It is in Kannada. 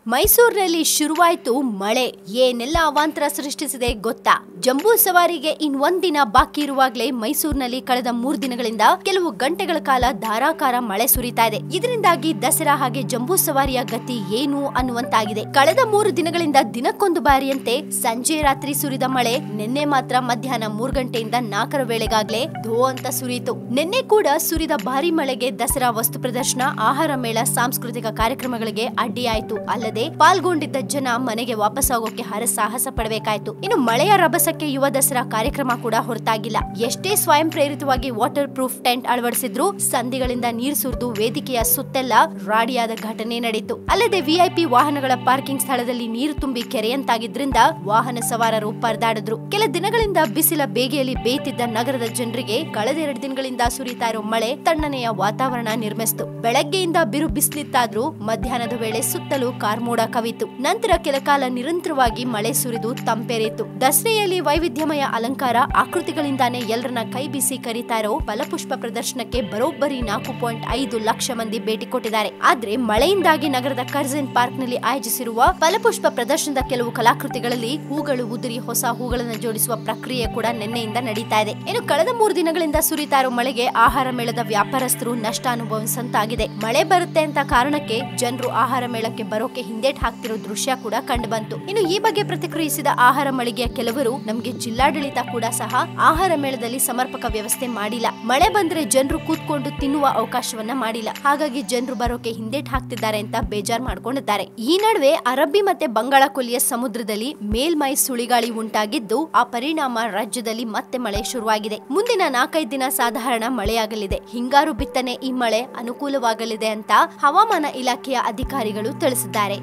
ಮೈಸೂರಿನಲ್ಲಿ ಶುರುವಾಯ್ತು ಮಳೆ ಏನೆಲ್ಲ ಅವಾಂತರ ಸೃಷ್ಟಿಸಿದೆ ಗೊತ್ತಾ ಜಂಬೂ ಸವಾರಿಗೆ ಇನ್ ಒಂದಿನ ಬಾಕಿ ಇರುವಾಗಲೇ ಮೈಸೂರಿನಲ್ಲಿ ಕಳೆದ ಮೂರು ದಿನಗಳಿಂದ ಕೆಲವು ಗಂಟೆಗಳ ಕಾಲ ಧಾರಾಕಾರ ಮಳೆ ಸುರಿತಾ ಇದೆ ಇದರಿಂದಾಗಿ ದಸರಾ ಹಾಗೆ ಜಂಬೂ ಸವಾರಿಯ ಗತಿ ಏನು ಅನ್ನುವಂತಾಗಿದೆ ಕಳೆದ ಮೂರು ದಿನಗಳಿಂದ ದಿನಕ್ಕೊಂದು ಬಾರಿಯಂತೆ ಸಂಜೆ ರಾತ್ರಿ ಸುರಿದ ಮಳೆ ನಿನ್ನೆ ಮಾತ್ರ ಮಧ್ಯಾಹ್ನ ಮೂರು ಗಂಟೆಯಿಂದ ನಾಲ್ಕರ ವೇಳೆಗಾಗ್ಲೇ ಧೋ ಅಂತ ಸುರಿಯಿತು ನಿನ್ನೆ ಕೂಡ ಸುರಿದ ಭಾರಿ ಮಳೆಗೆ ದಸರಾ ವಸ್ತು ಪ್ರದರ್ಶನ ಆಹಾರ ಮೇಳ ಸಾಂಸ್ಕೃತಿಕ ಕಾರ್ಯಕ್ರಮಗಳಿಗೆ ಅಡ್ಡಿಯಾಯಿತು ಅಲ್ಲದೆ ಪಾಲ್ಗೊಂಡಿದ್ದ ಜನ ಮನೆಗೆ ವಾಪಸ್ಸಾಗೋಕೆ ಹರಸಾಹಸ ಪಡಬೇಕಾಯ್ತು ಇನ್ನು ಮಳೆಯ ರಭಸಕ್ಕೆ ಯುವ ದಸರಾ ಕಾರ್ಯಕ್ರಮ ಕೂಡ ಹೊರತಾಗಿಲ್ಲ ಎಷ್ಟೇ ಸ್ವಯಂ ಪ್ರೇರಿತವಾಗಿ ವಾಟರ್ ಪ್ರೂಫ್ ಟೆಂಟ್ ಅಳವಡಿಸಿದ್ರು ಸಂಧಿಗಳಿಂದ ನೀರು ಸುರಿದು ವೇದಿಕೆಯ ಸುತ್ತೆಲ್ಲ ರಾಡಿಯಾದ ಘಟನೆ ನಡೆಯಿತು ಅಲ್ಲದೆ ವಿಐಪಿ ವಾಹನಗಳ ಪಾರ್ಕಿಂಗ್ ಸ್ಥಳದಲ್ಲಿ ನೀರು ತುಂಬಿ ಕೆರೆಯಂತಾಗಿದ್ರಿಂದ ವಾಹನ ಸವಾರರು ಪರದಾಡಿದ್ರು ಕೆಲ ದಿನಗಳಿಂದ ಬಿಸಿಲ ಬೇಗೆಯಲ್ಲಿ ಬೇಯ್ತಿದ್ದ ನಗರದ ಜನರಿಗೆ ಕಳೆದೆರಡು ದಿನಗಳಿಂದ ಸುರಿತಾ ಇರೋ ಮಳೆ ತಣ್ಣನೆಯ ವಾತಾವರಣ ನಿರ್ಮಿಸಿತು ಬೆಳಗ್ಗೆಯಿಂದ ಬಿರು ಬಿಸಿಲಿತ್ತಾದ್ರೂ ಮಧ್ಯಾಹ್ನದ ವೇಳೆ ಸುತ್ತಲೂ ಕಾರ್ಮೋಡ ಕವಿತು ನಂತರ ಕೆಲ ಕಾಲ ನಿರಂತರವಾಗಿ ಮಳೆ ಸುರಿದು ತಂಪೆರೆಯಿತು ದಸರೆಯಲ್ಲಿ ವೈವಿಧ್ಯಮಯ ಅಲಂಕಾರ ಆಕೃತಿಗಳಿಂದಾನೇ ಎಲ್ಲರನ್ನ ಕೈ ಬೀಸಿ ಕರೀತಾ ಇರೋ ಫಲಪುಷ್ಪ ಪ್ರದರ್ಶನಕ್ಕೆ ಬರೋಬ್ಬರಿ ನಾಲ್ಕು ಪಾಯಿಂಟ್ ಐದು ಲಕ್ಷ ಮಂದಿ ಭೇಟಿ ಕೊಟ್ಟಿದ್ದಾರೆ ಆದ್ರೆ ಮಳೆಯಿಂದಾಗಿ ನಗರದ ಕರ್ಜನ್ ಪಾರ್ಕ್ ನಲ್ಲಿ ಆಯೋಜಿಸಿರುವ ಫಲಪುಷ್ಪ ಪ್ರದರ್ಶನದ ಕೆಲವು ಕಲಾಕೃತಿಗಳಲ್ಲಿ ಹೂಗಳು ಉದುರಿ ಹೊಸ ಹೂಗಳನ್ನು ಜೋಡಿಸುವ ಪ್ರಕ್ರಿಯೆ ಕೂಡ ನಿನ್ನೆಯಿಂದ ನಡೀತಾ ಇದೆ ಇನ್ನು ಕಳೆದ ಮೂರು ದಿನಗಳಿಂದ ಸುರಿತಾ ಇರೋ ಮಳೆಗೆ ಆಹಾರ ಮೇಳದ ವ್ಯಾಪಾರಸ್ಥರು ನಷ್ಟ ಅನುಭವಿಸಂತಾಗಿದೆ ಮಳೆ ಬರುತ್ತೆ ಅಂತ ಕಾರಣಕ್ಕೆ ಜನರು ಆಹಾರ ಮೇಳಕ್ಕೆ ಬರೋಕೆ ಹಿಂದೇಟ್ ಹಾಕ್ತಿರೋ ದೃಶ್ಯ ಕೂಡ ಕಂಡು ಬಂತು ಇನ್ನು ಈ ಬಗ್ಗೆ ಪ್ರತಿಕ್ರಿಯಿಸಿದ ಆಹಾರ ಮಳಿಗೆಯ ಕೆಲವರು ನಮಗೆ ಜಿಲ್ಲಾಡಳಿತ ಕೂಡ ಸಹ ಆಹಾರ ಮೇಳದಲ್ಲಿ ಸಮರ್ಪಕ ವ್ಯವಸ್ಥೆ ಮಾಡಿಲ್ಲ ಮಳೆ ಬಂದ್ರೆ ಜನರು ಕೂತ್ಕೊಂಡು ತಿನ್ನುವ ಅವಕಾಶವನ್ನ ಮಾಡಿಲ್ಲ ಹಾಗಾಗಿ ಜನರು ಬರೋಕೆ ಹಿಂದೇಟ್ ಹಾಕ್ತಿದ್ದಾರೆ ಅಂತ ಬೇಜಾರ್ ಮಾಡ್ಕೊಂಡಿದ್ದಾರೆ ಈ ನಡುವೆ ಅರಬ್ಬಿ ಮತ್ತೆ ಬಂಗಾಳ ಕೊಲ್ಲಿಯ ಸಮುದ್ರದಲ್ಲಿ ಮೇಲ್ಮೈ ಸುಳಿಗಾಳಿ ಉಂಟಾಗಿದ್ದು ಆ ಪರಿಣಾಮ ರಾಜ್ಯದಲ್ಲಿ ಮತ್ತೆ ಮಳೆ ಶುರುವಾಗಿದೆ ಮುಂದಿನ ನಾಲ್ಕೈದು ದಿನ ಸಾಧಾರಣ ಮಳೆಯಾಗಲಿದೆ ಹಿಂಗಾರು ಬಿತ್ತನೆ ಈ ಮಳೆ ಅನುಕೂಲವಾಗಲಿದೆ ಅಂತ ಹವಾಮಾನ ಇಲಾಖೆಯ ಅಧಿಕಾರಿಗಳು ತಿಳಿಸಿದ್ದಾರೆ